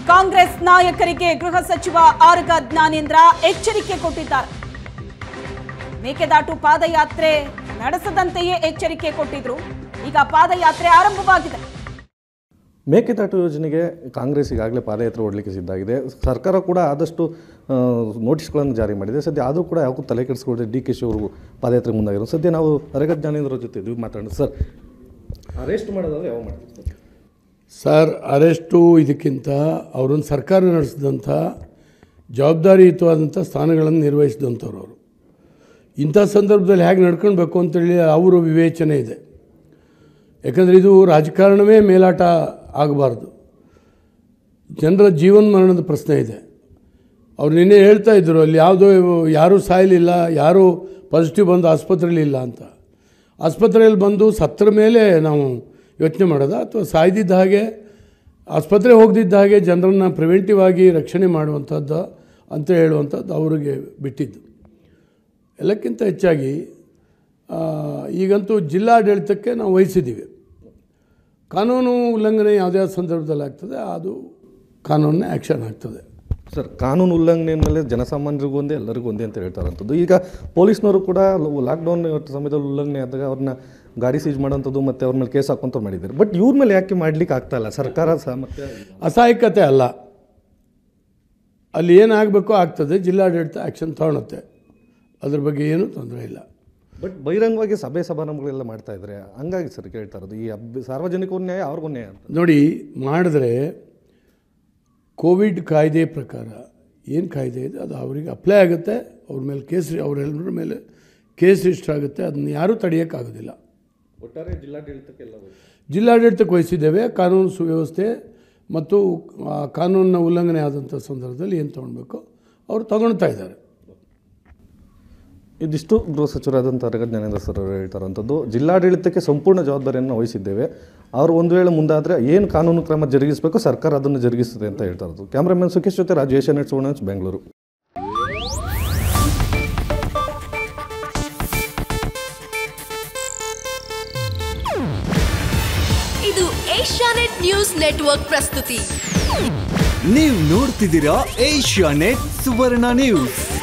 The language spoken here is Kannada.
ಕಾಂಗ್ರೆಸ್ ನಾಯಕರಿಗೆ ಗೃಹ ಸಚಿವ ಆರ್ಗ ಜ್ಞಾನೇಂದ್ರ ಎಚ್ಚರಿಕೆ ಕೊಟ್ಟಿದ್ದಾರೆ ಮೇಕೆದಾಟು ಪಾದಯಾತ್ರೆ ನಡೆಸದಂತೆಯೇ ಎಚ್ಚರಿಕೆ ಕೊಟ್ಟಿದ್ರು ಈಗ ಪಾದಯಾತ್ರೆ ಆರಂಭವಾಗಿದೆ ಮೇಕೆದಾಟು ಯೋಜನೆಗೆ ಕಾಂಗ್ರೆಸ್ ಈಗಾಗಲೇ ಪಾದಯಾತ್ರೆ ಓಡಲಿಕ್ಕೆ ಸಿದ್ಧಾಗಿದೆ ಸರ್ಕಾರ ಕೂಡ ಆದಷ್ಟು ಆ, ನೋಟಿಸ್ಗಳನ್ನು ಜಾರಿ ಮಾಡಿದೆ ಸದ್ಯ ಆದರೂ ಕೂಡ ಯಾವಕ್ಕೂ ತಲೆ ಕೆಡಿಸ್ಕೊಳ್ಳದೆ ಡಿ ಕೆ ಶಿ ಅವರು ಪಾದಯಾತ್ರೆ ಮುಂದಾಗಿರೋ ಸದ್ಯ ನಾವು ಅರಗ ಜ್ಞಾನೇಂದ್ರ ಜೊತೆ ಇದ್ವಿ ಮಾತಾಡೋಣ ಸರ್ ಅರೆಸ್ಟ್ ಮಾಡೋದಾದ್ರೆ ಯಾವ ಮಾಡ್ತೀವಿ ಸರ್ ಸರ್ ಅರೆಸ್ಟು ಇದಕ್ಕಿಂತ ಅವರೊಂದು ಸರ್ಕಾರ ನಡೆಸಿದಂಥ ಜವಾಬ್ದಾರಿಯುತವಾದಂಥ ಸ್ಥಾನಗಳನ್ನು ನಿರ್ವಹಿಸಿದಂಥವ್ರು ಅವರು ಇಂಥ ಸಂದರ್ಭದಲ್ಲಿ ಹೇಗೆ ನಡ್ಕೊಳ್ಬೇಕು ಅಂತೇಳಿ ಅವರ ವಿವೇಚನೆ ಇದೆ ಯಾಕಂದರೆ ಇದು ರಾಜಕಾರಣವೇ ಮೇಲಾಟ ಆಗಬಾರ್ದು ಜನರ ಜೀವನ ಮರಣದ ಪ್ರಶ್ನೆ ಇದೆ ಅವ್ರು ನಿನ್ನೆ ಹೇಳ್ತಾ ಇದ್ದರು ಅಲ್ಲಿ ಯಾವುದೋ ಯಾರೂ ಸಾಯಲಿಲ್ಲ ಯಾರೂ ಪಾಸಿಟಿವ್ ಬಂದು ಆಸ್ಪತ್ರೆಯಲ್ಲಿ ಇಲ್ಲ ಅಂತ ಆಸ್ಪತ್ರೆಯಲ್ಲಿ ಬಂದು ಸತ್ತರ ಮೇಲೆ ನಾವು ಯೋಚನೆ ಮಾಡೋದ ಅಥವಾ ಸಾಯ್ದಿದ್ದ ಹಾಗೆ ಆಸ್ಪತ್ರೆ ಹೋಗದಿದ್ದ ಹಾಗೆ ಜನರನ್ನು ಪ್ರಿವೆಂಟಿವ್ ಆಗಿ ರಕ್ಷಣೆ ಮಾಡುವಂಥದ್ದು ಅಂತ ಹೇಳುವಂಥದ್ದು ಅವರಿಗೆ ಬಿಟ್ಟಿದ್ದು ಎಲ್ಲಕ್ಕಿಂತ ಹೆಚ್ಚಾಗಿ ಆ, ಈಗಂತೂ ಜಿಲ್ಲಾಡಳಿತಕ್ಕೆ ನಾವು ವಹಿಸಿದ್ದೀವಿ ಕಾನೂನು ಉಲ್ಲಂಘನೆ ಯಾವುದೇ ಸಂದರ್ಭದಲ್ಲಿ ಆಗ್ತದೆ ಅದು ಕಾನೂನಿನ ಆ್ಯಕ್ಷನ್ ಆಗ್ತದೆ ಸರ್ ಕಾನೂನು ಉಲ್ಲಂಘನೆ ಮೇಲೆ ಜನಸಾಮಾನ್ಯರಿಗೂ ಒಂದೇ ಎಲ್ಲರಿಗೂ ಒಂದೇ ಅಂತ ಹೇಳ್ತಾರಂಥದ್ದು ಈಗ ಪೊಲೀಸ್ನವರು ಕೂಡ ಲಾಕ್ಡೌನ್ ಸಮಯದಲ್ಲಿ ಉಲ್ಲಂಘನೆ ಆದಾಗ ಅವ್ರನ್ನ ಗಾಡಿ ಸೀಜ್ ಮಾಡೋಂಥದ್ದು ಮತ್ತು ಅವ್ರ ಮೇಲೆ ಕೇಸ್ ಹಾಕೊಂತ ಮಾಡಿದ್ದಾರೆ ಬಟ್ ಇವ್ರ ಮೇಲೆ ಯಾಕೆ ಮಾಡ್ಲಿಕ್ಕೆ ಆಗ್ತಾ ಇಲ್ಲ ಸರ್ಕಾರ ಸಹ ಮತ್ತೆ ಅಸಹಾಯಕತೆ ಅಲ್ಲ ಅಲ್ಲಿ ಏನಾಗಬೇಕೋ ಆಗ್ತದೆ ಜಿಲ್ಲಾಡಳಿತ ಆ್ಯಕ್ಷನ್ ತಗೊಳುತ್ತೆ ಅದ್ರ ಬಗ್ಗೆ ಏನೂ ತೊಂದರೆ ಇಲ್ಲ ಬಟ್ ಬಹಿರಂಗವಾಗಿ ಸಭೆ ಸಮಾರಂಭಗಳೆಲ್ಲ ಮಾಡ್ತಾ ಇದ್ದಾರೆ ಹಂಗಾಗಿ ಸರ್ ಕೇಳ್ತಾ ಇರೋದು ಈ ಹಬ್ಬ ಸಾರ್ವಜನಿಕರ ನ್ಯಾಯ ಅವ್ರಿಗೂ ನ್ಯಾಯ ಅಂತ ನೋಡಿ ಮಾಡಿದ್ರೆ ಕೋವಿಡ್ ಕಾಯ್ದೆ ಪ್ರಕಾರ ಏನು ಕಾಯ್ದೆ ಇದೆ ಅದು ಅವರಿಗೆ ಅಪ್ಲೈ ಆಗುತ್ತೆ ಅವ್ರ ಮೇಲೆ ಕೇಸ್ ಅವರೆಲ್ಲರ ಮೇಲೆ ಕೇಸ್ ರಿಜಿಸ್ಟರ್ ಆಗುತ್ತೆ ಅದನ್ನ ಯಾರೂ ತಡೆಯೋಕ್ಕಾಗೋದಿಲ್ಲ ಒಟ್ಟಾರೆ ಜಿಲ್ಲಾಡಳಿತಕ್ಕೆಲ್ಲ ಜಿಲ್ಲಾಡಳಿತಕ್ಕೆ ವಹಿಸಿದ್ದೇವೆ ಕಾನೂನು ಸುವ್ಯವಸ್ಥೆ ಮತ್ತು ಆ ಕಾನೂನಿನ ಉಲ್ಲಂಘನೆ ಆದಂಥ ಸಂದರ್ಭದಲ್ಲಿ ಏನು ತೊಗೊಳ್ಬೇಕು ಅವರು ತಗೊಳ್ತಾ ಇದ್ದಾರೆ ಇದಿಷ್ಟು ಗೃಹ ಸಚಿವರಾದಂಥ ಅರಗ ಜ್ಞಾನೇಂದ್ರ ಸರ್ ಅವರು ಹೇಳ್ತಾರಂಥದ್ದು ಜಿಲ್ಲಾಡಳಿತಕ್ಕೆ ಸಂಪೂರ್ಣ ಜವಾಬ್ದಾರಿಯನ್ನು ವಹಿಸಿದ್ದೇವೆ ಅವರು ಒಂದು ವೇಳೆ ಮುಂದಾದರೆ ಏನು ಕಾನೂನು ಕ್ರಮ ಜರುಗಿಸಬೇಕು ಸರ್ಕಾರ ಅದನ್ನು ಜರುಗಿಸ್ತದೆ ಅಂತ ಹೇಳ್ತಾ ಇರೋದು ಕ್ಯಾಮ್ರಾಮನ್ ಸುಖೇಶ್ ಜೊತೆ ರಾಜು ಏಷ್ಯಾನೆಟ್ ಸುವರ್ಣ ನ್ಯೂಸ್, ಬೆಂಗಳೂರು ಇದು ಏಷ್ಯಾನೆಟ್ ನ್ಯೂಸ್ ನೆಟ್ವರ್ಕ್ ಪ್ರಸ್ತುತಿ ನೀವು ನೋಡ್ತಿದ್ದೀರಾ ಏಷ್ಯಾ ನೆಟ್ ಸುವರ್ಣ ನ್ಯೂಸ್